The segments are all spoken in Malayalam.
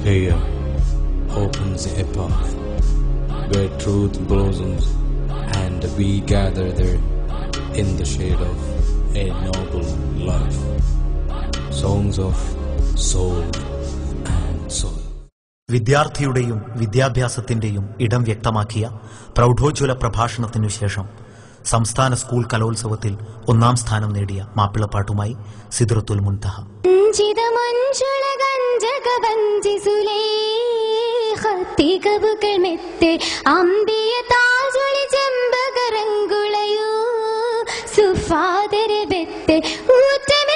Here opens a path where truth blossoms and we gather there in the shade of a noble life. Songs of soul and soul. വിദ്യാർത്ഥിയുടെയും വിദ്യാഭ്യാസത്തിന്റെയും ഇടം വ്യക്തമാക്കിയ പ്രൗഢോജ്വല പ്രഭാഷണത്തിനു ശേഷം സംസ്ഥാന സ്കൂൾ കലോത്സവത്തിൽ ഒന്നാം സ്ഥാനം നേടിയ മാപ്പിളപ്പാട്ടുമായി സിദ്രത്തുൽ മുൻതഹ ഞ്ചിതമഞ്ചുള ഗഞ്ചക വഞ്ചിസുലേഖ തികവുകൾ മെത്തെ അമ്പിയ താജൊളി ചെമ്പകരങ്കുളയൂ സുഫാദര ബെത്തെ ഊറ്റമ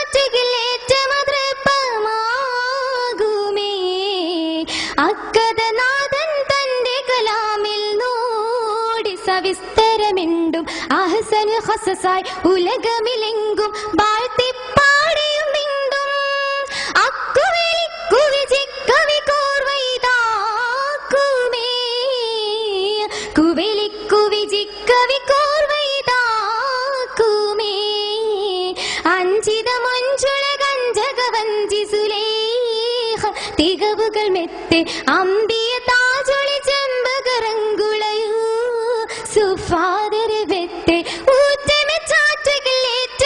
ചാറ്റുകളേറ്റമതൃപ്പമാകുമേ അക്കഥനാഥൻ തന്റെ കലാമിൽ നോടി സവിസ്തരമിണ്ടും അഹസന് ഹസസായി ഉലകമിലെങ്കും വാഴ്ത്തിപ്പാടിയും മിണ്ടും അക്കുവിളിക്കു വിജിക്കവി കോർവൈതാക്കുമേ കുവിളിക്കു വിജിക്കവി കോർവൈതാക്കുമേ അഞ്ചിത മഞ്ചുള കഞ്ചക വഞ്ചി സുലേഖ തികവുകൾ മെത്തെ അമ്പിയ താജൊളി ചെമ്പകരങ്കുളയൂ സുഫാദര വെത്തെ ഊറ്റമ ചാറ്റുകൾ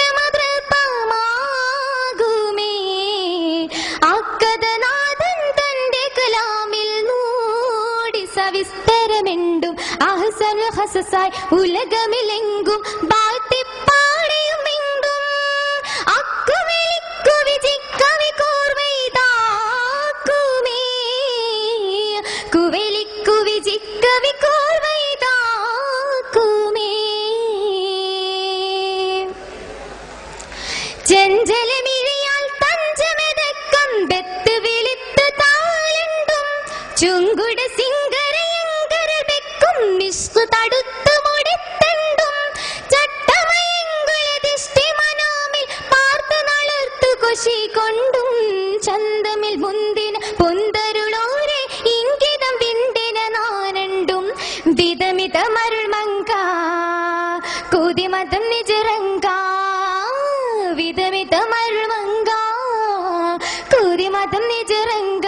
ഏറ്റമതൃപ്പമാകുമേ അക്കഥനാഥൻ തന്റെ കലാമിൽ മൂടി സവിസ്തരമെണ്ടും അഹസന ഹസസായി ഉലകമിലെങ്കും വാഴ്ത്തിപ്പാടിയും മിണ്ടും അക്കുവിളിക്കു വിജിക്കവി കോർവൈതാക്കുമേ കുവിളിക്കു വിജിക്കവി കോർവൈതാക്കുമേ ചെഞ്ചലമിഴിയാൽ തഞ്ചമെതക്കം ബെത്ത് വിളിത്ത് താളുണ്ടും ചുങ്കുട സിംഗരയങ്കര വെക്കും നിഷ്കു തടുത്തു മുടിത്തണ്ടും ചട്ടമയങ്കുലതിഷ്ടി മനോമിൽ പാർത്ത് നളർത്തു കൊശി കൊണ്ടും ചന്തമിൽ മുന്തിന പൊന്തരുളോരെ ഇംഗിതം വിണ്ടിന നാനണ്ടും വിധമിത മരുൾമങ്ക കുതിമതം നിജരങ്ക വിധമിത മരുൾമങ്ക കുതിമതം നിജരങ്ക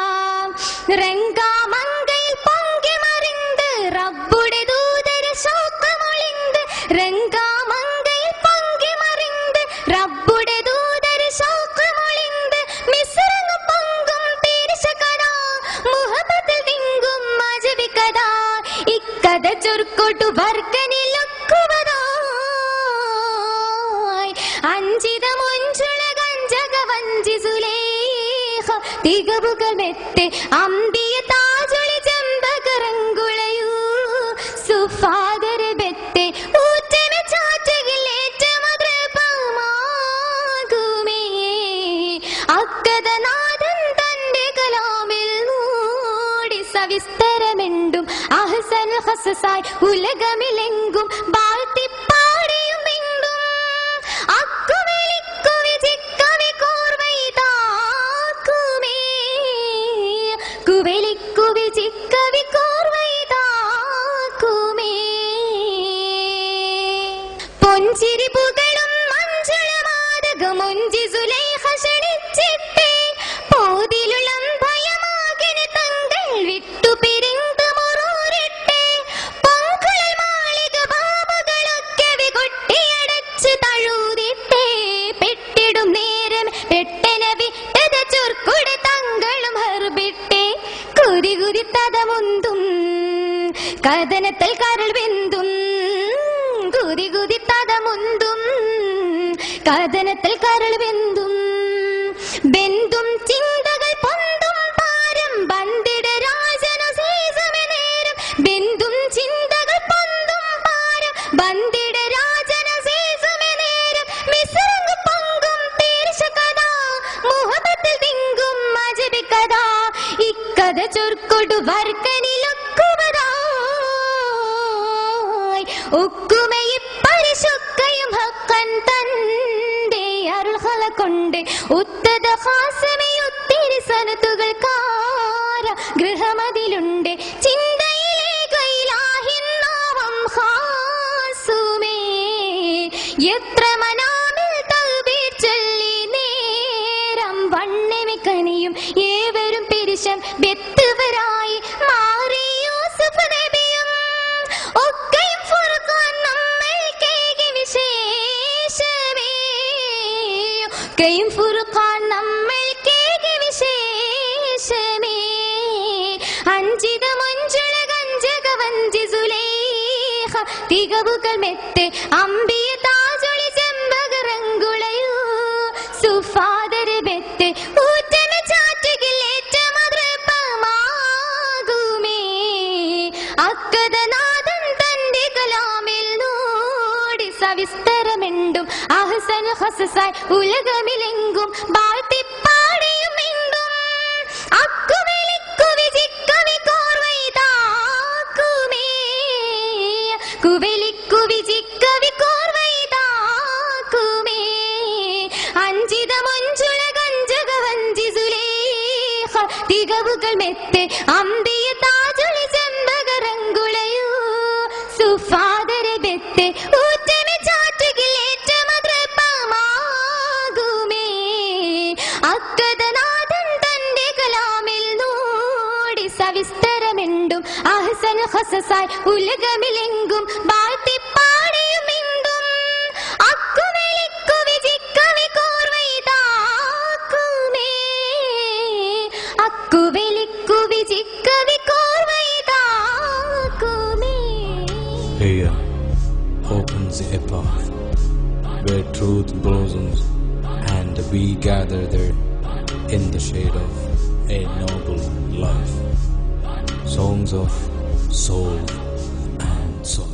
രംഗാമങ്കയിൽ പൊങ്കി മറിந்து റബ്ബുടെ ദൂതര ശോകമൊളിந்து രംഗാമങ്കയിൽ പൊങ്കി മറിந்து റബ്ബുടെ ദൂതര ശോകമൊളിந்து മിസ്രങ്ങു പൊങ്കും പീരിശകട മുഹബത്തിൽ തിങ്കും മജവി കഥ ഇക്കഥ ചൊർക്കൊട്ടു വർഗനിലൊക്കുവതായി അഞ്ചിത മൊഞ്ചുള കഞ്ചക വഞ്ചി സുലേഖ തികവുകൾ മെത്തെ അമ്പിയ താജൊളി ചെമ്പകരങ്കുളയൂ സുഫാദര ബെത്തെ ഊറ്റമ ചാറ്റുകളേറ്റമതൃപ്പമാകുമേ അക്കഥനാഥൻ തന്റെ കലാമിൽ മൂടി സവിസ്തരമെണ്ടും അഹസൻ ഹസസായി ഉലകമിലെങ്കും വാഴ്ത്തിപ്പാടിയും മിണ്ടും അക്കുവിളിക്കു വിജിക്കവി കോർവൈതാക്കുമേ കുവിളിക്കു വിജിക്കവി കോർവൈതാക്കുമേ പൊഞ്ചിരി പുകളും മഞ്ചളമാതകമൊഞ്ചി സുലൈഹ ക്ഷണിച്ചിട്ടേ പോതിലുളം ഭയമാകിന് തങ്ങൾ വിട്ടു പിരിന്ത് മുറൂരിട്ടേ പൊങ്കുഴൽ മാളിക ബാബുകളൊക്കെ വികൊട്ടിയടച്ച് തഴൂതിട്ടേ പെട്ടിടും നേരം പെട്ടന വിട്ടത ചൊർക്കുടെ തങ്ങളും ഹർബിട്ടേ കുരി കുരി തതമുന്തും കഥനത്തിൽ കരൾ വെന്തും കുതി കുതി തതമുന്തും കഥനത്തിൽ കരൾ വെന്തും ബെന്തും ചിന്തകൾ പൊന്തും പാരം ബന്ദിട രാജന സീസമെ നേരം ബെന്തും ചിന്തകൾ പൊന്തും പാരം ബന്ദിട രാജന സീസമെ നേരം മിശ്രങ്ങ് പൊങ്കും തീർച്ച കഥ മുഹബത്തിൽ തിങ്കും മജബി കഥ ഇക്കഥ ചൊർക്കൊടു വർക്കനിലൊക്കുവതായി ഒക്കുമയി പരിശുക്കയും ഹക്കൻ തന്റെ അരുൾഹല കൊണ്ട് ഉത്തത ഹാസമയൊത്തിരി സനത്തുകൾ കാര ഗൃഹമതിലുണ്ട് ചിന്തയിലെ കൈലാഹിന്നാവം ഹാസുമേ എത്ര മനാമിൽ തൗബീർ ചൊല്ലി നേരം വണ്ണമെക്കണിയും ഏവരും പെരിശ ശേഷം വ്യക്തവരായി മാറി യൂസുഫ് നബിയും ഒക്കെയും ഫുർഖാൻ നമ്മൾക്കേകി വിശേഷമേ ഒക്കെയും ഫുർഖാൻ നമ്മൾക്കേകി വിശേഷമേ അഞ്ചിത മഞ്ചുള ഗഞ്ചക വഞ്ചി സുലേഖ തികവുകൾ മെത്തെ അമ്പിയ താജൊളി ചെമ്പകറങ്കുളയൂ സുഫാദര ബെത്തെ ഊറ്റന ചാറ്റുകില്ലേറ്റ മതൃപ്പമാകുമേ അക്കതനാഥൻ തന്റെ കലാമിൽ നോടി സവിസ്തരമെണ്ടും അഹസൻ ഹസസായി ഉലകമിലെങ്കും വാഴ്ത്തിപ്പാടിയും എങ്കും അക്കുവിളിക്കു വിജിക്കവി കോർവൈതാക്കുമേ കുവിളിക്കു വിജിക്കവി കോർവൈതാക്കുമേ അഞ്ചിത മഞ്ചുള കഞ്ചക വഞ്ചി സുലേഖ തികവുകൾ മെത്തെ അമ്പിയ താജൊളി ചെമ്പകറങ്കുളയൂ സുഫാദര ബെത്തെ ഊറ്റമി ചാറ്റുകിലേറ്റ മതൃപ്പമാകുമേ അക്കതനാഥൻ തന്റെ കലാമിൽ നോടി സവിസ്തരമെണ്ടും ahsan ഹസസായി ഉലകമിലെങ്കും വാഴ്ത്തിപ്പാടിയും എങ്കും അക്കുവിളിക്കു വിജിക്കവി കോർവൈതാക്കുമേ അക്കുവിളിക്കു വിജിക്കവി കോർവൈതാക്കുമേ Here opens a path where truth blossoms and we gather there in the shade of a noble life. Songs of soul and soul.